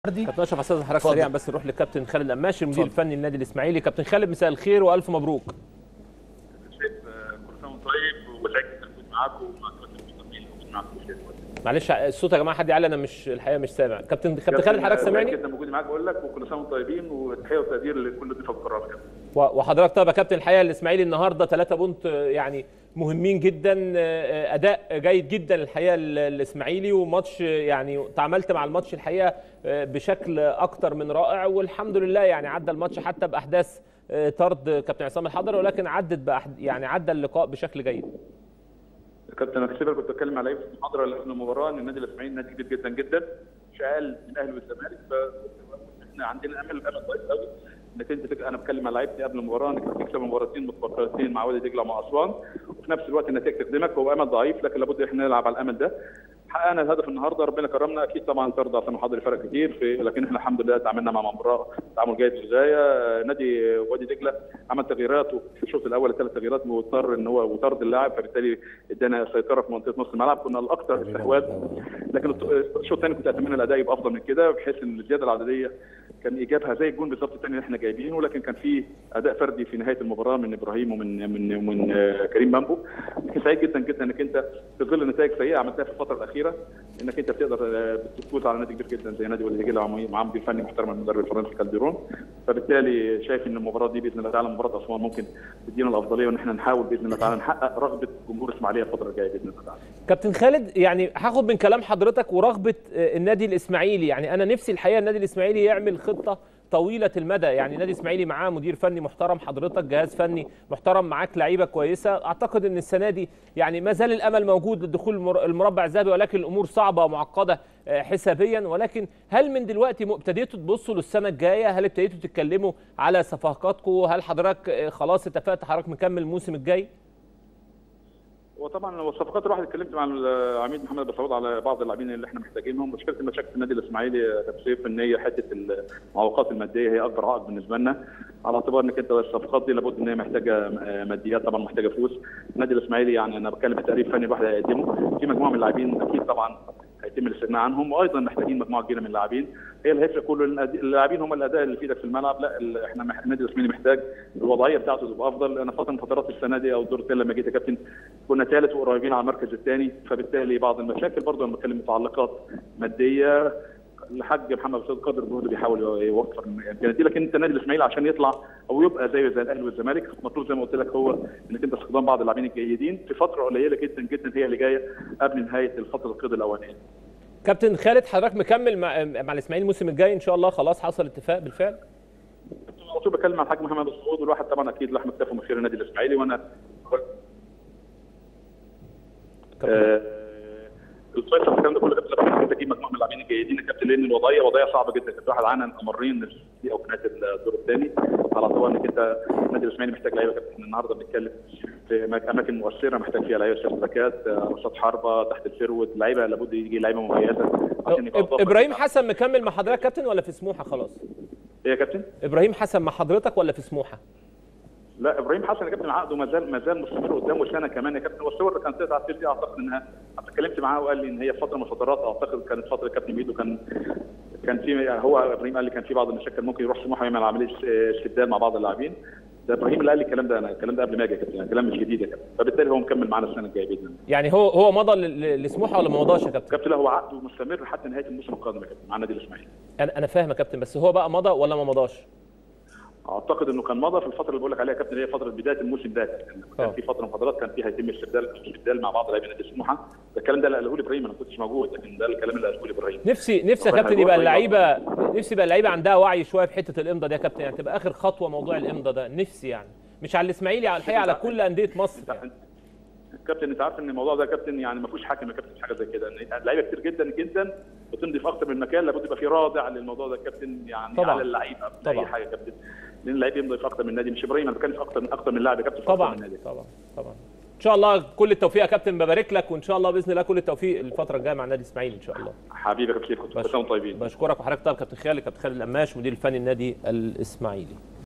دي كابتن اشرف استاذ حضرتك اتفضل. سريعا بس نروح للكابتن خالد قماش المدير اتفضل. الفني للنادي الاسماعيلي كابتن خالد مساء الخير والف مبروك شايف كل سنه وانت طيب وسعيد جدا كنت معاكم ومع كابتن المستقبل وكنت معاكم في الشركة. معلش الصوت يا جماعه حد يعلى انا مش الحقيقه مش سامع كابتن كابتن خالد حضرتك سعيد سامعني جدا موجود معاك بقول لك وكل سنه وانتم طيبين وتحيه وتقدير لكل ضيوف الكرام كده و- وحضرتك طيب يا كابتن الحقيقه الاسماعيلي النهارده 3 بونت آه، يعني مهمين جدا آه، اداء جيد جدا الحقيقه ال- الاسماعيلي وماتش آه، يعني تعاملت مع الماتش الحقيقه آه، بشكل اكتر من رائع والحمد لله يعني عدى الماتش حتى باحداث آه، طرد كابتن عصام الحضري ولكن عدت بأحد يعني عدى اللقاء بشكل جيد كابتن انا كنت بتكلم على في المحاضره اللي قبل المباراه ان النادي الاسماعيلي نادي كبير جدا جدا مش اقل من اهلي والزمالك فاحنا عندنا امل امل كويس قوي انك انت تك... انا بتكلم على لعيبتي قبل المباراه انك تكسب مباراتين متفرقتين مع وادي دجله ومع اسوان وفي نفس الوقت النتائج تخدمك هو امل ضعيف لكن لابد احنا نلعب على الامل ده حققنا الهدف النهارده ربنا كرمنا اكيد طبعا طرد عصام الحضري فرق كتير في لكن احنا الحمد لله تعاملنا مع مباراه تعامل جيد للغايه نادي وادي دجله عمل تغييرات في الشوط الاول ثلاث تغييرات واضطر ان هو وطرد اللاعب فبالتالي ادانا سيطره في منطقه نص الملعب كنا الاكثر استحواذ لكن الشوط الثاني كنت اتمنى الاداء يبقى افضل من كده بحيث ان الزياده العدديه كان ايجابها زي الجون بالظبط الثاني اللي احنا جايبينه ولكن كان في اداء فردي في نهايه المباراه من ابراهيم ومن من من آه، كريم بامبو لكن سعيد جدا جدا انك انت في ظل نتائج سيئه عملتها في الفتره الاخيره انك انت بتقدر آه، تفوز على نادي كبير جدا زي نادي وادي دجله مع مدير فني محترم المدرب الفرنسي كالديرون فبالتالي شايف ان المباراه دي باذن الله تعالى مباراه اسوان ممكن تدينا الافضليه وان احنا نحاول باذن الله تعالى نحقق رغبه جمهور الاسماعيليه الفتره الجايه باذن الله تعالى كابتن خالد يعني هاخد من كلام حضرتك ورغبه آه، النادي الاسماعيلي يعني انا نفسي الحقيقه النادي الاسماعيلي يعمل خطه طويله المدى يعني النادي الاسماعيلي معاه مدير فني محترم حضرتك جهاز فني محترم معاك لعيبه كويسه اعتقد ان السنه دي يعني ما زال الامل موجود لدخول المر- المربع الذهبي ولكن الامور صعبه ومعقده آه، حسابيا ولكن هل من دلوقتي م- ابتديتوا تبصوا للسنه الجايه هل ابتديتوا تتكلموا على صفقاتكم هل حضرتك آه، خلاص اتفقت حضرتك مكمل الموسم الجاي وطبعا الصفقات الواحد اتكلمت مع العميد محمد بن سعود على بعض اللاعبين اللي احنا محتاجينهم مشكله المشاكل في النادي الاسماعيلي يا كابتن سيف ان هي حته المعوقات الماديه هي اكبر عائق بالنسبه لنا على اعتبار انك انت الصفقات دي لابد ان هي محتاجه آه، ماديات طبعا محتاجه فلوس النادي الاسماعيلي يعني انا بتكلم في تقرير فني الواحد هيقدمه في مجموعه من اللاعبين اكيد طبعا هيتم الاستغناء عنهم وايضا محتاجين مجموعه كبيره من اللاعبين هي اللي هيفرق كل الأد- اللاعبين هم الاداء اللي في ايدك في الملعب لا ال- احنا مح- النادي الاسماعيلي محتاج الوضعيه بتاعته تبقى افضل انا فتره من فترات السنه دي او الدور الثاني لما جيت يا كابتن كنا ثالث وقريبين على المركز الثاني فبالتالي بعض المشاكل برضه انا بتكلم متعلقات ماديه الحاج محمد سيد قادر برضه بيحاول يوفر الامكانيات دي لكن انت النادي الاسماعيلي عشان يطلع او يبقى زيه زي الاهلي والزمالك مطلوب زي ما قلت لك هو انك انت استخدام بعض اللاعبين الجيدين في فتره قليله جدا جدا هي اللي جايه قبل نهايه الفتره القيد الاولانيه كابتن خالد حضرتك مكمل مع مع الاسماعيلي الموسم الجاي ان شاء الله خلاص حصل اتفاق بالفعل على طول بكلم مع الحاج محمد السعود والواحد طبعا اكيد لحم كتافه من خير النادي الاسماعيلي وانا آه، الفيصل في الكلام ده كله كابتن لابد انت تجيب مجموعه من اللاعبين الجيدين يا كابتن لان الوضعيه وضعيه صعبه جدا كابتن واحد عانى امرين دي او في نهايه الدور الثاني على اعتبار انك انت النادي الاسماعيلي محتاج لعيبه كابتن النهارده بنتكلم في أماك- اماكن مؤثره محتاج فيها لعيبه سيرفكات رصاد حربه تحت الفيرود لعيبه لابد يجي لعيبه مميزه عشان يبقى إب- إضافة ابراهيم للعب. حسن مكمل مع حضرتك كابتن ولا في سموحه خلاص ايه يا كابتن؟ ابراهيم حسن مع حضرتك ولا في سموحه لا ابراهيم حسن يا كابتن عقده ما زال ما زال مستمر قدامه سنه كمان يا كابتن والصور اللي كانت تسعة دي اعتقد انها حتى اتكلمت معاه وقال لي ان هي فتره من الفترات اعتقد كانت فتره كابتن ميدو كان كان في يعني هو ابراهيم قال لي كان في بعض المشاكل ممكن يروح سموحه يعمل عمليه استبدال مع بعض اللاعبين ده ابراهيم اللي قال لي الكلام ده انا الكلام ده قبل ما اجي يا كابتن يعني كلام مش جديد يا كابتن فبالتالي هو مكمل معانا السنه الجايه باذن الله يعني هو هو مضى ل- ل- لسموحه ولا ما مضاش يا كابتن كابتن لا هو عقده مستمر حتى نهايه الموسم القادم يا كابتن مع النادي الاسماعيلي انا انا فاهم يا كابتن بس هو بقى مضى ولا ما مضاش اعتقد انه كان مضى في الفتره اللي بقول لك عليها يا كابتن اللي هي فتره بدايه الموسم ده كان آه. كان في فتره من الفترات كان فيها يتم استبدال استبدال مع بعض لاعبين نادي سموحه ده الكلام ده اللي قاله لي ابراهيم انا ما كنتش موجود لكن ده الكلام اللي قاله لي ابراهيم نفسي نفسي يا طبعاً كابتن هو يبقى طيب. اللعيبه نفسي يبقى اللعيبه عندها وعي شويه في حته الامضاء ده يا كابتن يعني تبقى اخر خطوه موضوع الامضاء ده نفسي يعني مش على الاسماعيلي على الحقيقه على كل انديه مصر يعني. كابتن انت عارف ان الموضوع ده يا كابتن يعني ما فيهوش حاكم يا كابتن في حاجه زي كده إن لعيبه كتير جدا جدا بتمضي في اكتر من مكان لابد يبقى في رادع للموضوع ده يا كابتن يعني طبعاً. على اللعيبه قبل طبعاً. اي حاجه يا كابتن لان اللعيب يمضي في اكتر من نادي مش ابراهيم انا بتكلم في اكتر من اكتر من لاعب يا كابتن في أكتر طبعا من نادي طبعا طبعا ان شاء الله كل التوفيق يا كابتن ببارك لك وان شاء الله باذن الله كل التوفيق الفتره الجايه مع النادي الاسماعيلي ان شاء الله حبيبي يا كابتن سيف كنت كل سنه وانتم طيبين بشكرك وحضرتك طيب كابتن خالد كابتن خالد القماش مدير الفني النادي الاسماعيلي